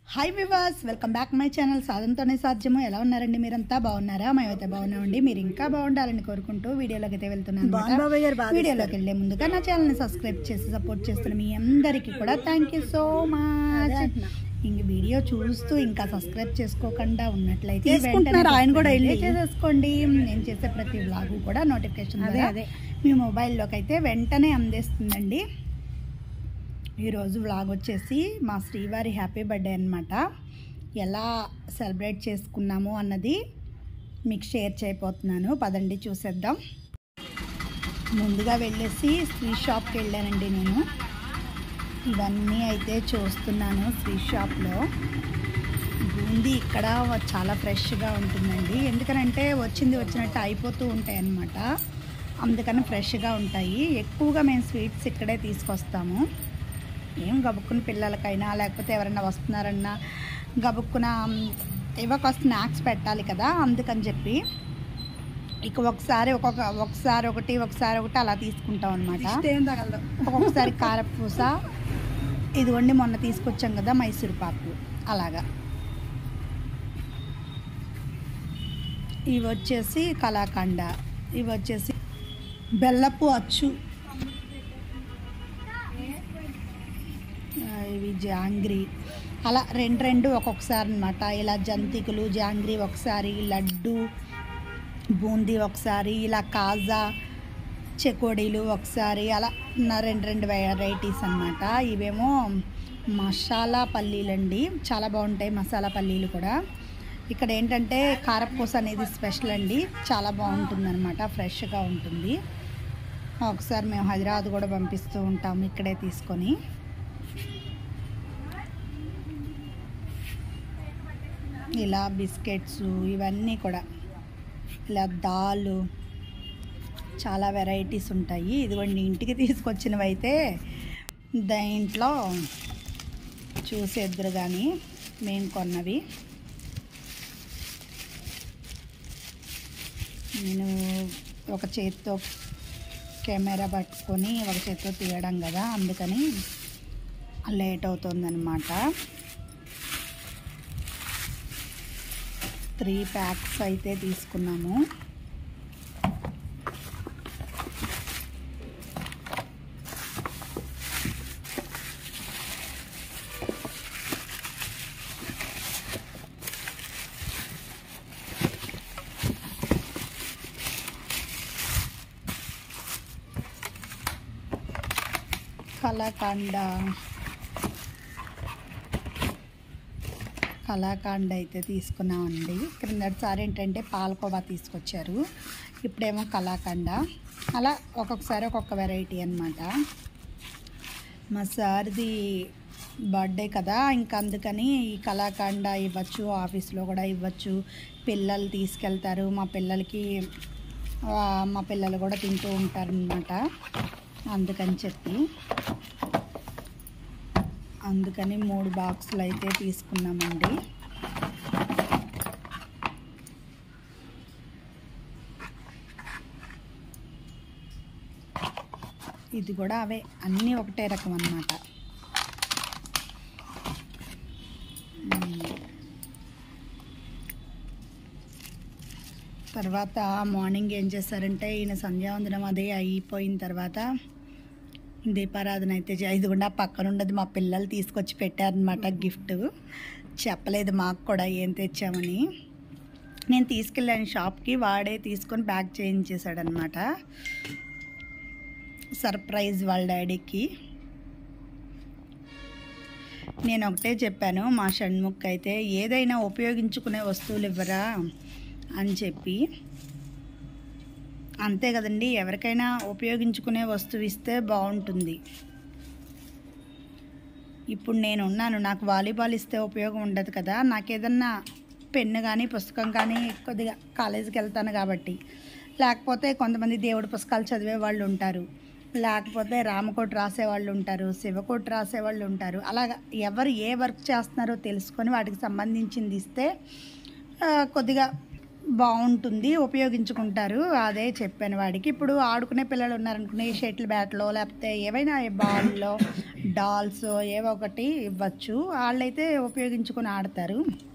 Hi వివాస్ welcome back my channel సాధనతోనే సాధ్యము ఎలా ఉన్నారండి మీరంతా బాగున్నారా మేమైతే బాగున్నామండి మీరు ఇంకా బాగుండాలని కోరుకుంటూ వీడియోలోకి అయితే వెళ్తున్నాను బాగుంది బాబాయ్ గారు, బాగా వీడియోలోకి వెళ్ళే ముందుగా నా ఛానల్ని సబ్స్క్రైబ్ చేసి సపోర్ట్ చేస్తున్న మీ అందరికీ కూడా థ్యాంక్ యూ సో మచ్ అదే అంటున్నా. ఇంక వీడియో చూస్తూ ఇంకా సబ్స్క్రైబ్ చేసుకోకుండా ఉన్నట్లయితే తీసుకుంటున్నారు ఆయన కూడా వెళ్ళి. చేసేసుకోండి నేను చేసే ప్రతి వ్లాగు కూడా నోటిఫికేషన్ అదే, అదే. మీ మొబైల్లోకి అయితే వెంటనే అందేస్తుందండి ఈరోజు వ్లాగ్ వచ్చేసి మా శ్రీవారి హ్యాపీ బర్త్డే అనమాట ఎలా సెలబ్రేట్ చేసుకున్నాము అన్నది మీకు షేర్ చేయబోతున్నాను పదండి చూసేద్దాం ముందుగా వెళ్ళేసి శ్రీ షాప్కి వెళ్ళానండి నేను ఇవన్నీ అయితే చూస్తున్నాను శ్రీ షాప్లో బూందీ ఇక్కడ చాలా ఫ్రెష్గా ఉంటుందండి ఎందుకనంటే వచ్చింది వచ్చినట్టు అయిపోతూ ఉంటాయి అన్నమాట అందుకని ఫ్రెష్గా ఉంటాయి ఎక్కువగా మేము స్వీట్స్ ఇక్కడే తీసుకొస్తాము ఏం గబుక్కుని పిల్లలకైనా లేకపోతే ఎవరైనా వస్తున్నారన్నా గబుక్కున ఇవ్వక స్నాక్స్ పెట్టాలి కదా అందుకని చెప్పి ఇక ఒకసారి ఒక్కొక్క ఒకసారి ఒకటి ఒకసారి ఒకటి అలా తీసుకుంటాం అనమాట ఏం తగలదు ఒక్కొక్కసారి కారపూస ఇదిగోండి మొన్న తీసుకొచ్చాం కదా మైసూర్ పాకు అలాగా ఇవి వచ్చేసి కలాకండ ఇవి వచ్చేసి బెల్లపు అచ్చు ఆ, ఇవి జాంగ్రీ అలా రెండు రెండు ఒక్కొక్కసారి అనమాట ఇలా జంతికలు జాంగ్రీ ఒకసారి లడ్డు బూందీ ఒకసారి ఇలా కాజా చెకోడీలు ఒకసారి అలా నా రెండు రెండు వెరైటీస్ అనమాట ఇవేమో మసాలా పల్లీలండి చాలా బాగుంటాయి మసాలా పల్లీలు కూడా ఇక్కడ ఏంటంటే కారపూస అనేది స్పెషల్ అండి చాలా బాగుంటుంది అనమాట ఫ్రెష్గా ఉంటుంది ఒకసారి మేము హైదరాబాద్ కూడా పంపిస్తూ ఉంటాము ఇక్కడే తీసుకొని ఇలా బిస్కెట్స్ ఇవన్నీ కూడా ఇలా దాలు చాలా వెరైటీస్ ఉంటాయి ఇదిగోండి ఇంటికి తీసుకొచ్చినవి అయితే దాంట్లో చూసేద్దరు కానీ మేము కొన్నవి నేను ఒక చేతితో కెమెరా పట్టుకొని ఒక చేతితో తీయడం కదా అందుకని లేట్ అవుతుందన్నమాట త్రీ ప్యాక్స్ అయితే తీసుకున్నాము కలాకండ కలాకండ అయితే తీసుకున్నామండి క్రిందటిసారి ఏంటంటే పాలకోవా తీసుకొచ్చారు ఇప్పుడేమో కలాకండ అలా ఒక్కొక్కసారి ఒక్కొక్క వెరైటీ అన్నమాట మా సార్ది బర్త్డే కదా ఇంకా అందుకని ఈ కలాకండ ఇవ్వచ్చు ఆఫీస్లో కూడా ఇవ్వచ్చు పిల్లలు తీసుకెళ్తారు మా పిల్లలకి ఆ, మా పిల్లలు కూడా తింటూ ఉంటారనమాట అందుకని చెప్పి అందుకని మూడు బాక్సులు అయితే తీసుకున్నామండి ఇది కూడా అవే అన్నీ ఒకటే రకం అన్నమాట తర్వాత మార్నింగ్ ఏం చేశారంటే ఈయన సంధ్యావందనం అదే అయిపోయిన తర్వాత దీపారాధన అయితే చే- ఇది కూడా పక్కన ఉండదు మా పిల్లలు తీసుకొచ్చి పెట్టారనమాట గిఫ్ట్ చెప్పలేదు మాకు కూడా ఏం తెచ్చామని నేను తీసుకెళ్ళాను షాప్కి వాడే తీసుకొని ప్యాక్ చేయించేశాడనమాట సర్ప్రైజ్ వాళ్ళ డాడీకి నేను ఒకటే చెప్పాను మా షణ్ముఖ్ అయితే ఏదైనా ఉపయోగించుకునే వస్తువులు ఇవ్వరా అని చెప్పి అంతే కదండి ఎవరికైనా ఉపయోగించుకునే వస్తువు ఇస్తే బాగుంటుంది ఇప్పుడు నేను ఉన్నాను నాకు వాలీబాల్ ఇస్తే ఉపయోగం ఉండదు కదా నాకు ఏదన్నా పెన్ను కానీ పుస్తకం కానీ కొద్దిగా కాలేజీకి వెళ్తాను కాబట్టి లేకపోతే కొంతమంది దేవుడి పుస్తకాలు చదివే వాళ్ళు ఉంటారు లేకపోతే రామకోటి రాసే వాళ్ళు ఉంటారు శివకోటి రాసే వాళ్ళు ఉంటారు అలాగా ఎవరు ఏ వర్క్ చేస్తున్నారో తెలుసుకొని వాటికి సంబంధించింది ఇస్తే ఆ, కొద్దిగా బాగుంటుంది ఉపయోగించుకుంటారు అదే చెప్పాను వాడికి ఇప్పుడు ఆడుకునే పిల్లలు ఉన్నారనుకునే షటిల్ బ్యాట్లో లేకపోతే ఏవైనా బాల్లో డాల్స్ ఏవో ఒకటి ఇవ్వచ్చు వాళ్ళైతే ఉపయోగించుకొని ఆడతారు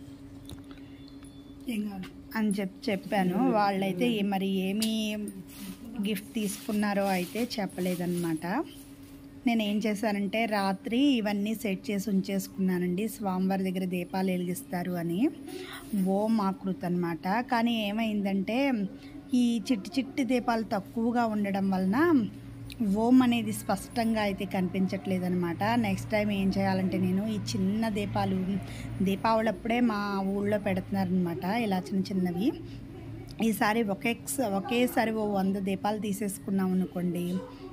అని చెప్పి చెప్పాను వాళ్ళైతే ఏ- మరి ఏమి గిఫ్ట్ తీసుకున్నారో అయితే చెప్పలేదన్నమాట నేను ఏం చేశానంటే రాత్రి ఇవన్నీ సెట్ చేసి ఉంచేసుకున్నానండి స్వామివారి దగ్గర దీపాలు వెలిగిస్తారు అని ఓం ఆకృతి అనమాట కానీ ఏమైందంటే ఈ చిట్టి చిట్టి దీపాలు తక్కువగా ఉండడం వలన ఓం అనేది స్పష్టంగా అయితే కనిపించట్లేదు అనమాట నెక్స్ట్ టైం ఏం చేయాలంటే నేను ఈ చిన్న దీపాలు దీపావళి అప్పుడే మా ఊళ్ళో పెడుతున్నారనమాట ఇలా చిన్న చిన్నవి ఈసారి ఒకే ఒకేసారి ఓ వంద దీపాలు తీసేసుకున్నాం అనుకోండి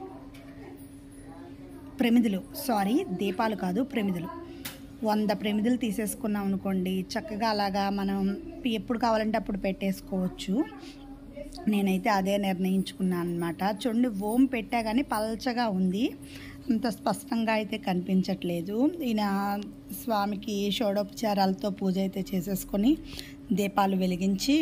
ప్రమిదలు సారీ దీపాలు కాదు ప్రమిదలు వంద ప్రమిదలు తీసేసుకున్నాం అనుకోండి చక్కగా అలాగా మనం ఎప్పుడు కావాలంటే అప్పుడు పెట్టేసుకోవచ్చు నేనైతే అదే నిర్ణయించుకున్నాను అనమాట చూడండి ఓం పెట్టా కానీ పల్చగా ఉంది అంత స్పష్టంగా అయితే కనిపించట్లేదు ఈయన స్వామికి షోడోపచారాలతో పూజ అయితే చేసేసుకొని దీపాలు వెలిగించి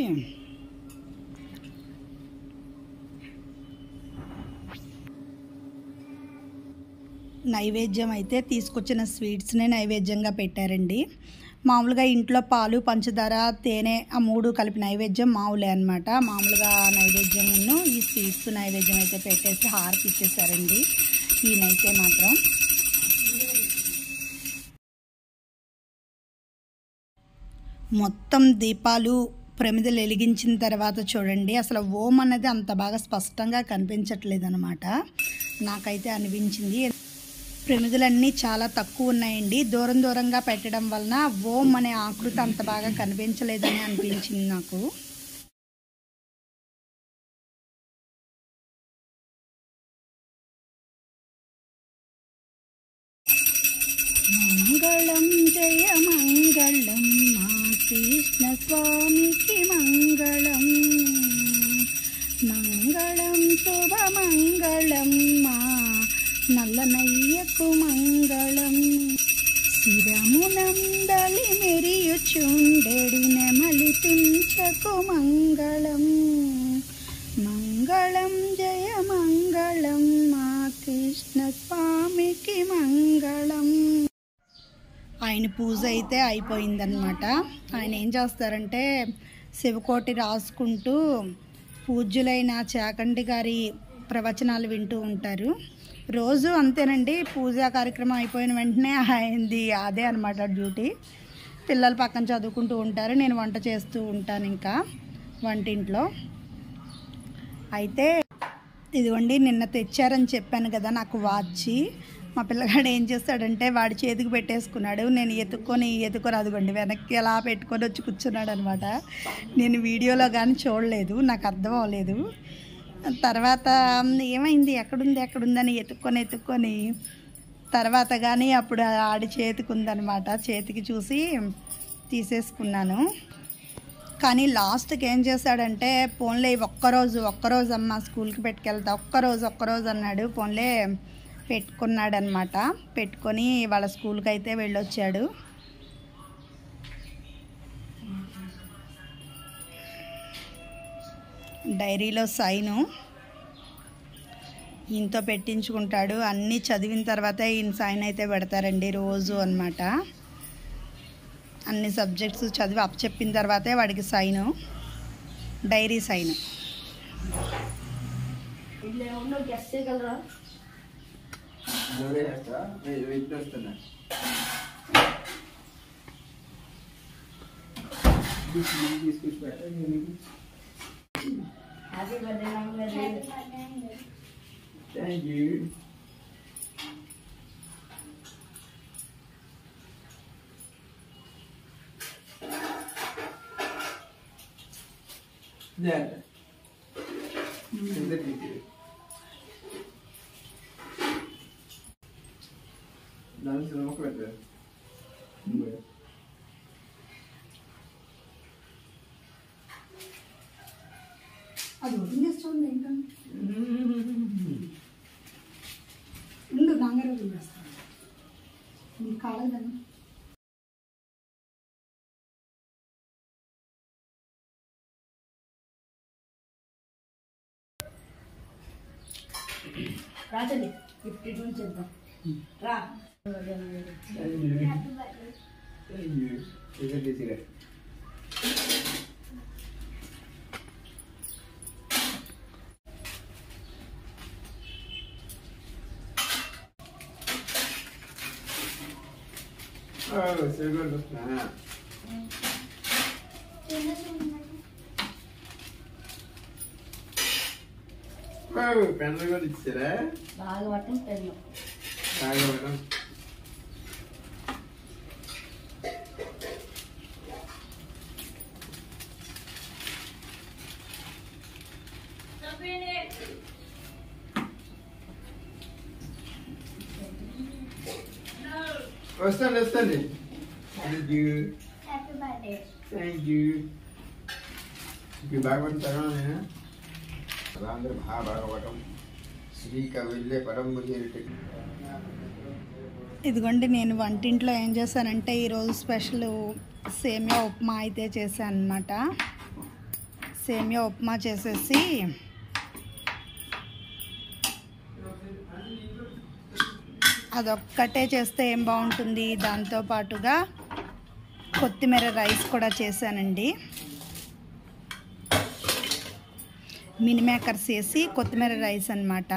నైవేద్యం అయితే తీసుకొచ్చిన స్వీట్స్నే నైవేద్యంగా పెట్టారండి మామూలుగా ఇంట్లో పాలు పంచదార తేనె ఆ మూడు కలిపి నైవేద్యం మామూలే అనమాట మామూలుగా నైవేద్యం ఈ స్వీట్స్ నైవేద్యం అయితే పెట్టేసి హారతి ఇచ్చేసారండి ఈయనైతే మాత్రం మొత్తం దీపాలు ప్రమిదలు వెలిగించిన తర్వాత చూడండి అసలు ఓం అన్నది అంత బాగా స్పష్టంగా కనిపించట్లేదు అనమాట నాకైతే అనిపించింది ప్రమిదలన్నీ చాలా తక్కువ ఉన్నాయండి దూరం దూరంగా పెట్టడం వలన ఓం అనే ఆకృతి అంత బాగా కనిపించలేదని అనిపించింది నాకు మంగళం జయ మంగళం మా కృష్ణ స్వామికి మంగళం మంగళం శుభ మంగళం మా నల్లనయ్యకు మంగళం శిరమునందలి మెరియుచుండెడి నెమలిపించకు మంగళం మంగళం జయ మంగళం మా కృష్ణ స్వామికి మంగళం ఆయన పూజ అయితే అయిపోయిందనమాట ఆయన ఏం చేస్తారంటే శివకోటి రాసుకుంటూ పూజ్యులైన చాకండి గారి ప్రవచనాలు వింటూ ఉంటారు రోజు అంతేనండి పూజా కార్యక్రమం అయిపోయిన వెంటనే ఆయనది అదే అనమాట డ్యూటీ పిల్లలు పక్కన చదువుకుంటూ ఉంటారు నేను వంట చేస్తూ ఉంటాను ఇంకా వంటింట్లో అయితే ఇదిగోండి నిన్న తెచ్చారని చెప్పాను కదా నాకు వాచి మా పిల్లగాడు ఏం చేస్తాడంటే వాడి చేతికి పెట్టేసుకున్నాడు నేను ఎత్తుక్కొని ఎత్తుకొని అదిగోండి వెనక్కి ఎలా పెట్టుకొని వచ్చి కూర్చున్నాడు అనమాట నేను వీడియోలో కానీ చూడలేదు నాకు అర్థం అవ్వలేదు తర్వాత ఏమైంది ఎక్కడుంది ఎక్కడుందని ఎత్తుక్కొని ఎత్తుక్కొని తర్వాత కానీ అప్పుడు ఆడి చేతికి ఉందనమాట చేతికి చూసి తీసేసుకున్నాను కానీ లాస్ట్కి ఏం చేశాడంటే పోన్లే ఇవి ఒక్కరోజు ఒక్కరోజు అమ్మ స్కూల్కి పెట్టుకెళ్తా ఒక్కరోజు ఒక్కరోజు అన్నాడు పోన్లే పెట్టుకున్నాడు అనమాట పెట్టుకొని వాళ్ళ స్కూల్కి అయితే వెళ్ళొచ్చాడు డైరీలో సైను ఈయనతో పెట్టించుకుంటాడు అన్నీ చదివిన తర్వాతే ఈయన సైన్ అయితే పెడతారండి రోజు అన్నమాట అన్ని సబ్జెక్ట్స్ చదివి అప్ చెప్పిన తర్వాతే వాడికి sign diary sign Thank you. There. దాని సినిమా పెట్టారు అది వదిలేసి చూడండి ఇంకా ఉండు నాంగరే వదిలేస్తాను నీకు కాలేదని రాజండి ఫిఫ్టీ టూ చేద్దాం రా Thank you. Thank you. Cigarette, cigarette. Oh, cigarette వస్తున్నా పెన్ను కూడా ఇచ్చారా బాగా పట్టండి పెన్ను బాగా మేడం వస్తాండి వస్తాండి thank you thank you Bhagavatam నేను రాంధ్ర మహాభాగవతం శ్రీ కవిల్లే పరంబుజేరి ఇదిగోండి నేను వంటింట్లో ఏం చేశానంటే ఈరోజు స్పెషల్ సేమియా ఉప్మా అయితే చేశాను అనమాట సేమియా ఉప్మా చేసేసి అదొక్కటే చేస్తే ఏం బాగుంటుంది దాంతో పాటుగా కొత్తిమీర రైస్ కూడా చేశానండి మినీ మేకర్స్ వేసి కొత్తిమీర రైస్ అన్నమాట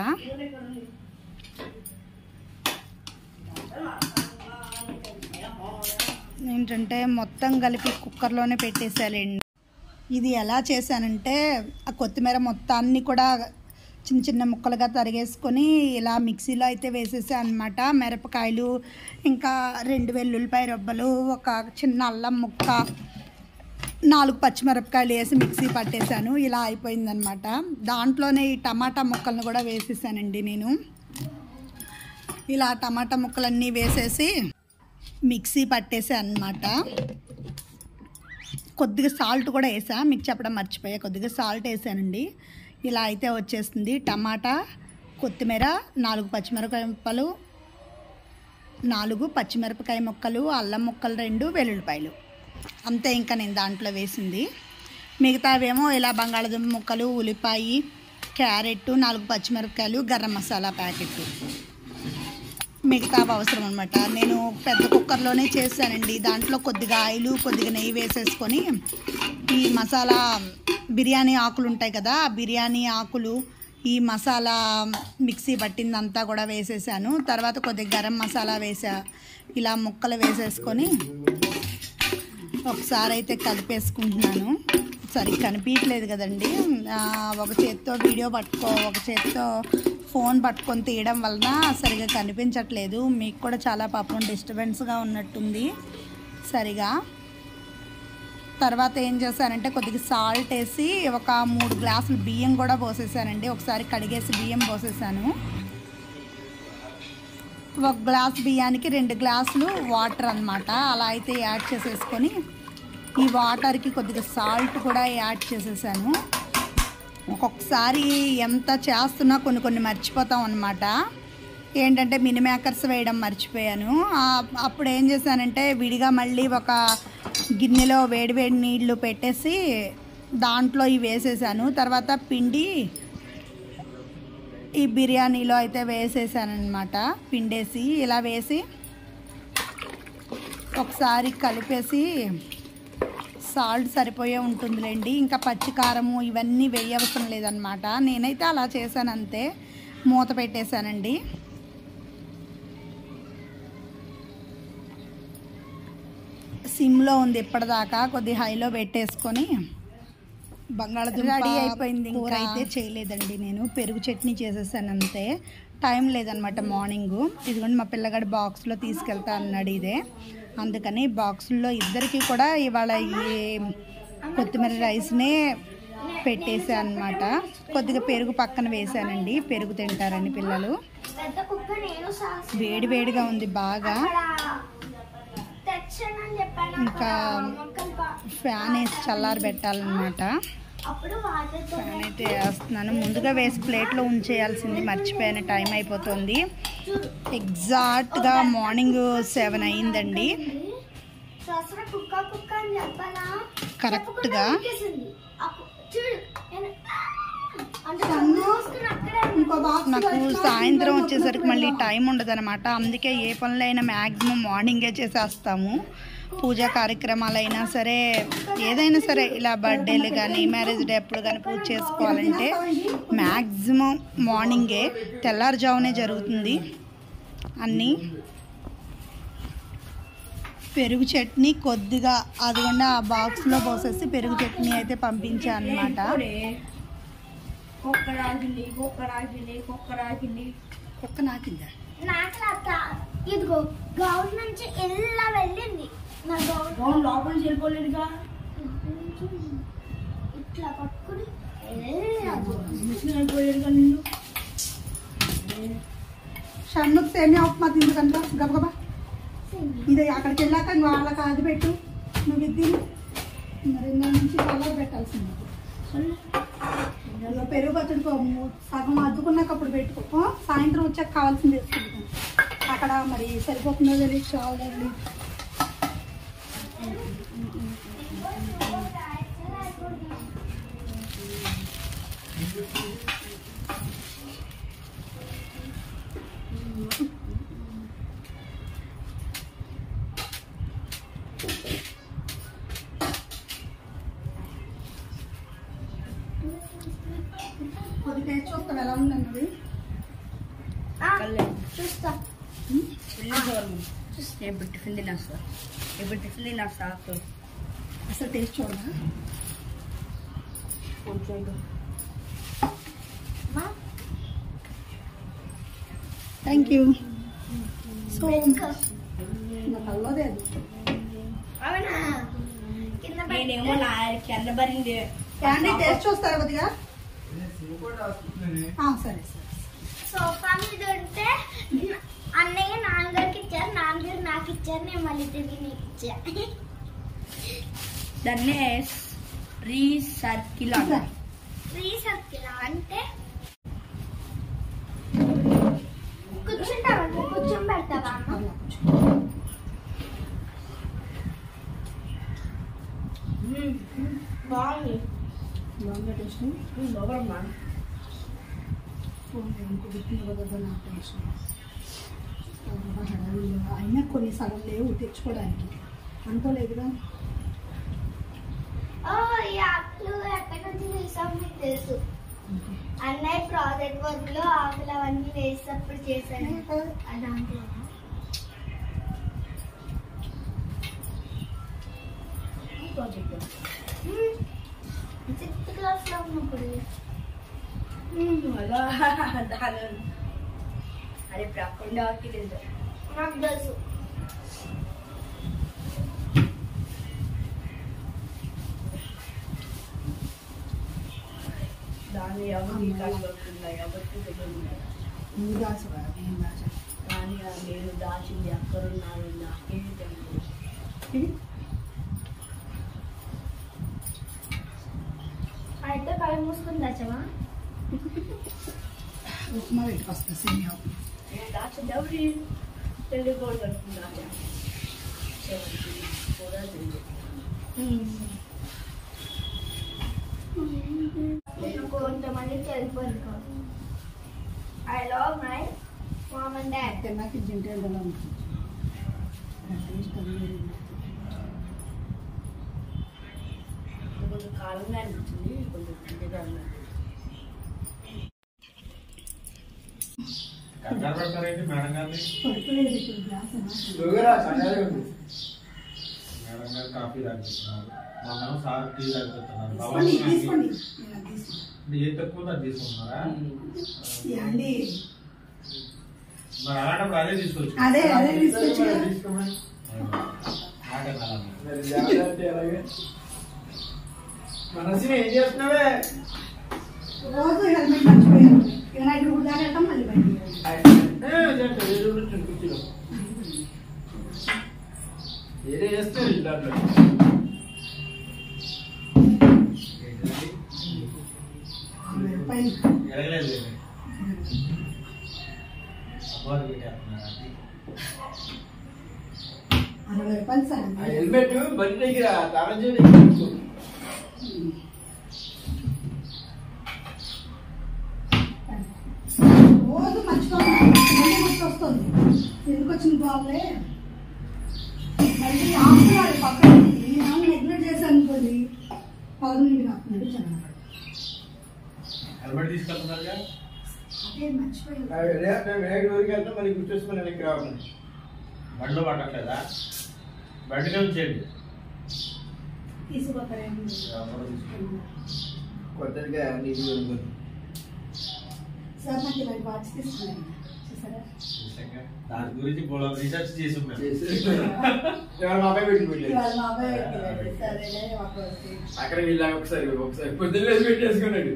ఏంటంటే మొత్తం కలిపి కుక్కర్లోనే పెట్టేసాలండి ఇది ఎలా చేశానంటే ఆ కొత్తిమీర మొత్తాన్ని కూడా చిన్న చిన్న ముక్కలుగా తరిగేసుకొని ఇలా మిక్సీలో అయితే వేసేసాను అనమాట మిరపకాయలు ఇంకా రెండు వెల్లుల్లిపాయ రొబ్బలు ఒక చిన్న అల్లం ముక్క నాలుగు పచ్చిమిరపకాయలు వేసి మిక్సీ పట్టేశాను ఇలా అయిపోయిందనమాట దాంట్లోనే ఈ టమాటా ముక్కలను కూడా వేసేసానండి నేను ఇలా టమాటా ముక్కలన్నీ వేసేసి మిక్సీ పట్టేసా అనమాట కొద్దిగా సాల్ట్ కూడా వేసా మీకు చెప్పడం మర్చిపోయా కొద్దిగా సాల్ట్ వేసానండి ఇలా అయితే వచ్చేస్తుంది టమాటా కొత్తిమీర నాలుగు పచ్చిమిరపకాయ ముక్కలు నాలుగు పచ్చిమిరపకాయ ముక్కలు అల్లం ముక్కలు రెండు వెల్లుల్లిపాయలు అంతే ఇంకా నేను దాంట్లో వేసింది మిగతావేమో ఇలా బంగాళదుంప ముక్కలు ఉల్లిపాయ క్యారెట్ నాలుగు పచ్చిమిరపకాయలు గరం మసాలా ప్యాకెట్ మిగతా అవసరం అనమాట నేను పెద్ద కుక్కర్లోనే చేశానండి దాంట్లో కొద్దిగా ఆయిల్ కొద్దిగా నెయ్యి వేసేసుకొని ఈ మసాలా బిర్యానీ ఆకులు ఉంటాయి కదా ఆ బిర్యానీ ఆకులు ఈ మసాలా మిక్సీ పట్టిందంతా కూడా వేసేసాను తర్వాత కొద్దిగా గరం మసాలా వేసా ఇలా ముక్కలు వేసేసుకొని ఒకసారి అయితే కలిపేసుకుంటున్నాను సరిగ్గా కనిపించలేదు కదండి ఆ, ఒక చేత్తో వీడియో పట్టుకో ఒక చేత్తో ఫోన్ పట్టుకొని తీయడం వలన సరిగా కనిపించట్లేదు మీకు కూడా చాలా పాపం డిస్టర్బెన్స్గా ఉన్నట్టుంది సరిగా తర్వాత ఏం చేశానంటే కొద్దిగా సాల్ట్ వేసి ఒక మూడు గ్లాసులు బియ్యం కూడా పోసేసానండి ఒకసారి కడిగేసి బియ్యం పోసేసాను ఒక గ్లాస్ బియ్యానికి రెండు గ్లాసులు వాటర్ అన్నమాట అలా అయితే యాడ్ చేసేసుకొని ఈ వాటర్కి కొద్దిగా సాల్ట్ కూడా యాడ్ చేసేసాను ఒక్కొక్కసారి ఎంత చేస్తున్నా కొన్ని కొన్ని మర్చిపోతాం అనమాట ఏంటంటే మినీ మేకర్స్ వేయడం మర్చిపోయాను ఆ- అప్పుడు ఏం చేశానంటే విడిగా మళ్ళీ ఒక గిన్నెలో వేడి వేడి నీళ్లు పెట్టేసి దాంట్లో ఇవి వేసేసాను తర్వాత పిండి ఈ బిర్యానీలో అయితే వేసేసాను అనమాట పిండేసి ఇలా వేసి ఒకసారి కలిపేసి సాల్ట్ సరిపోయే ఉంటుందిలేండి ఇంకా పచ్చి కారము ఇవన్నీ వేయవసరం లేదనమాట నేనైతే అలా చేశాను అంతే మూత పెట్టేశానండి సిమ్లో ఉంది ఇప్పటిదాకా కొద్ది హైలో పెట్టేసుకొని బంగాళదుంప రెడీ అయిపోయింది కూర అయితే చేయలేదండి నేను పెరుగు చట్నీ చేసేసాను అంతే టైం లేదనమాట మార్నింగ్ ఇదిగోండి మా పిల్లగాడు బాక్స్లో తీసుకెళ్తా అన్నాడు ఇదే అందుకని బాక్సుల్లో ఇద్దరికి కూడా ఇవాళ ఈ కొత్తిమీర రైస్నే పెట్టేసా అనమాట కొద్దిగా పెరుగు పక్కన వేసానండి పెరుగు తింటారని పిల్లలు పెద్ద కుక్క నేను సాస్ వేడి వేడిగా ఉంది బాగా తెచ్చానని చెప్పాను ఇంకా మొక్కలు పా- ఫ్యాన్ వేసి చల్లారి పెట్టాలన్నమాట అప్పుడు వాటర్ ఫ్యాన్ అయితే వేస్తున్నాను ముందుగా వేసి ప్లేట్లో ఉంచేయాల్సింది మర్చిపోయాను టైం అయిపోతుంది ఎగ్జాక్ట్గా మార్నింగ్ సెవెన్ అయిందండి ససర కుక్క కుక్క అని చెప్పాలా కరెక్ట్గా చెప్పకుండా ఉరికేసింది. అప్పు- చూడు నేను అంటే కన్ను మూసుకుని అక్కడే ఉన్నా. ఇంకో బాక్స్ నాకు సాయంత్రం వచ్చేసరికి మళ్ళీ టైం ఉండదన్నమాట అందుకే ఏ పనులైనా మ్యాక్సిమం మార్నింగే చేసేస్తాము పూజా కార్యక్రమాలు అయినా సరే ఏదైనా సరే ఇలా బర్త్డేలు కానీ మ్యారేజ్ డే అప్పుడు కానీ పూజ చేసుకోవాలంటే మ్యాక్సిమం మార్నింగే తెల్లారుజామునే జరుగుతుంది అన్నీ పెరుగు చట్నీ కొద్దిగా అదిగోండి ఆ బాక్స్లో పోసేసి పెరుగు చట్నీ అయితే పంపించాను అనమాట కుక్క రాగింది కుక్క రాగింది కుక్క రాగింది కుక్క నాకిందా నాకు అత్త ఇదిగో గౌన్ నుంచి ఇలా వెళ్ళింది నా గౌన్ గౌన్ లోపల వెళ్ళిపోలేదుగా ఇట్లా పట్టుకుని వెళ్ళాదు. వెళ్ళిపోలేదుగా నిన్ను షన్నుకు సేమియా ఉప్మా తిందుకంట గబగబా ఇది అక్కడికి వెళ్ళాక నువ్వు వాళ్ళకి అది పెట్టు నువ్వు ఇది తిను. మరి ఇందా నుంచి కలర్ పెట్టాల్సింది ఇలా పెరుగు పచ్చడి సగం అద్దుకున్నాక అప్పుడు పెట్టుకో ఆ? సాయంత్రం వచ్చాక కావాల్సింది వేసుకుంటాను అక్కడ మరి సరిపోతుందో తెలియదు చాలా కొద్ది టేస్ట్ చూస్తాం ఎలా ఉందన్నది ఆ, చూస్తా ఇప్పుడు టిఫిన్ తినేస్తా ఇప్పుడు టిఫిన్ తినేస్తా అసలు టేస్ట్ చూడదా మా, థ్యాంక్ యూ సో ఇంకా. నా కల్లోదే అది అవునా కింద పెట్టు. నేనేమో నా కెండబరింది క్యాండీ టేస్ట్ చూస్తారా కొద్దిగా ఆ, సరే సరే సోఫా మీద ఉంటే అన్నయ్య నాన్నగారికి ఇచ్చారు నాన్నగారు నాకు ఇచ్చారు నేను మళ్ళీ తిరిగి నీకు ఇచ్చా దాన్నే రీసర్కిల్ అంటారు ఫ్రీ సర్కిల్ అంటే కూర్చుంటావా నువ్వు కూర్చొని పెడతావా అమ్మ అలా కూర్చో. బాగుంది బాగుందా టేస్ట్ ఇంకో బిట్టిన వద్ద నా టేస్ట్ హడావిడిగా. అయినా కొన్ని సగం లేవు తెచ్చుకోవడానికి అనుకోలేదుగా ఓ ఈ ఆకులు ఎక్కడి నుంచి తీసాం మీకు తెలుసు అన్నయ్య ప్రాజెక్ట్ వర్క్ లో ఆకులు అవన్నీ వేసేటప్పుడు చేశాను ఆ దాంట్లో సిక్స్త్ క్లాస్ లో ఉన్నప్పుడు అరే ప్రకుండా తెలుసు నాకు తెలుసు దాన్ని ఎవరు కష్టపడుతుందా ఎవరికి తెలియదు నువ్వు దాచవా నేను దాచా కానీ ఆ నేను దాచింది ఎక్కడున్నారు నాకేం తెలియదు ఇది అయితే కళ్ళు మూసుకుని తెచ్చమా ఉప్మా పెట్టుకొస్తా సేమియా నేను దాచింది ఎవరి తెలియకూడదు అనుకున్నా కూడా తెలియదు కొంతమంది తెలిపోయింది I love my mom and dad తిన్నాక జింటే ఎలా ఉంటుంది టేస్ట్ అది వేరే ఉంది. కొంచెం కాలంగా అనిపించింది కొంచెం తిండిగా ఉన్నది కంగారు పడతారేంటి మేడం గారిని పడుకోలేదు ఇప్పుడు గ్లాస్ షుగరా సన్నగా ఉంది మేడం గారు కాఫీ తాగిస్తున్నారు మనం సార్ టీ తాగిస్తున్నారు తీసుకోండి తీసుకోండి నేను అది తీసుకుంటా. ఏ తక్కువ అది తీసుకున్నారా యాండి మరి అలాంటప్పుడు అదే తీసుకోవచ్చు అదే అదే తీసుకొచ్చి కదా. తీసుకోమని నాకన్నా మరి జాగ్రత్త అలాగే మనసుని ఏం చేస్తున్నావే రోజు హెల్మెట్ మర్చిపోయాను ఇక నైట్ ఇప్పుడు దాకా వెళ్తాం మళ్ళీ బయటికి కుర్చీలో ఏదో చేస్తారు దాంట్లో పైన ఎరగలేదు అబ్బాయి పెట్టేస్తున్నారు అరవై రూపాయలు సార్ ఆ హెల్మెట్ బండి దగ్గర తాళం చేయి దగ్గర పెట్టుకో. రోజు మర్చిపోతున్నాను మళ్ళీ గుర్తొస్తుంది ఎందుకు వచ్చిన బాగులే మళ్ళీ ఆపుతున్నాడు పక్కన నేను నెగ్లెక్ట్ చేశాను అనుకోండి పదకొండింటికి ఆపుతున్నాడు చాలా హెల్మెట్ తీసుకెళ్తున్నారుగా అదే మర్చిపోయాను వినాయకుడి ఊరికి వెళ్తాం మళ్ళీ గుర్తొచ్చుకొని వెనక్కి రావాలి బండిలో పట్టట్లేదా బండిగా ఉంచేయండి తీసుకుపోతారేమో ఎవరో తీసుకెళ్ళి. కొత్తగా నీకు ఉంటుంది సార్ నాకు ఇలాంటి వాచ్ తీసుకున్నాను చూసారా నిజంగా. దాని గురించి బోళ రీసెర్చ్ చేసి ఉన్నాను ఇవాళ మా అబ్బాయి పెట్టి పెట్టలేదు ఇవాళ మా అబ్బాయి పెట్టినాడు. సరేలే ఒక రోజు. అక్కడ వీళ్ళ ఒకసారి ఒకసారి పొద్దున్న లేచి పెట్టేసుకున్నాడు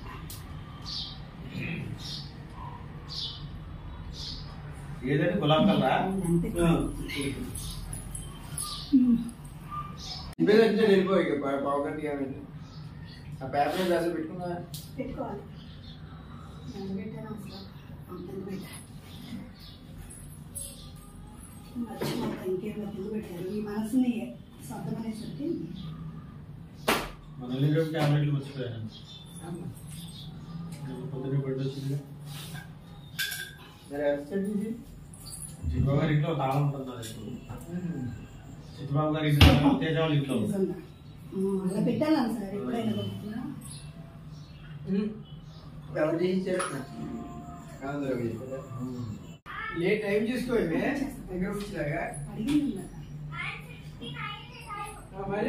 ఏదంటే గులాబ్ కలరా అంతే. ఇబ్బంది అంటే వెళ్ళిపోయి ఇక పా- పావు గంట ఏమైంది ఆ పేపర్ రాసి పెట్టుకున్నా పెట్టుకోవాలి ఎంత పెట్టాను అసలు అంత పెట్టా మర్చిపోతా ఇంకేం ఎందుకు పెట్టారు ఈ మనసుని శబ్దమనేసరికి మన ఇల్లు టాబ్లెట్లు మర్చిపోయాను పొద్దున్నే బండి వచ్చింది మరి అసిస్టెంట్ ఇది చిట్టుబాబు గారి ఇంట్లో తాళం ఉంటుంది నా దగ్గర. చిట్టుబాబు గారి ఇంట్లో తేజ వాళ్ళ ఇంట్లో ఉంది. నిజంగా. ఆ, అలా పెట్టాను సార్ ఎప్పుడైనా కొనుక్కున్నా ఎవరు చేయించారు కాదు రవి. ఏ టైం చూసుకోండి దగ్గర వచ్చేలాగా అడిగింది ఇందాక. ఆ, మరి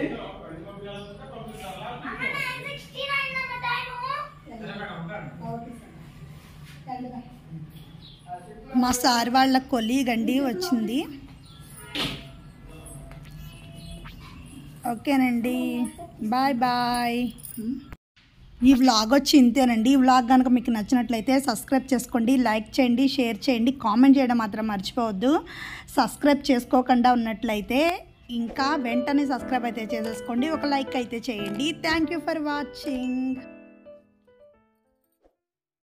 ఓకే సార్ రండి బాయ్. మా సార్ వాళ్ళ కొలీగ్ అండి వచ్చింది ఓకేనండి బాయ్ బాయ్ ఈ వ్లాగ్ వచ్చి ఇంతేనండి ఈ వ్లాగ్ కనుక మీకు నచ్చినట్లయితే సబ్స్క్రైబ్ చేసుకోండి లైక్ చేయండి షేర్ చేయండి కామెంట్ చేయడం మాత్రం మర్చిపోవద్దు సబ్స్క్రైబ్ చేసుకోకుండా ఉన్నట్లయితే ఇంకా వెంటనే సబ్స్క్రైబ్ అయితే చేసేసుకోండి ఒక లైక్ అయితే చేయండి థ్యాంక్ యూ ఫర్ వాచింగ్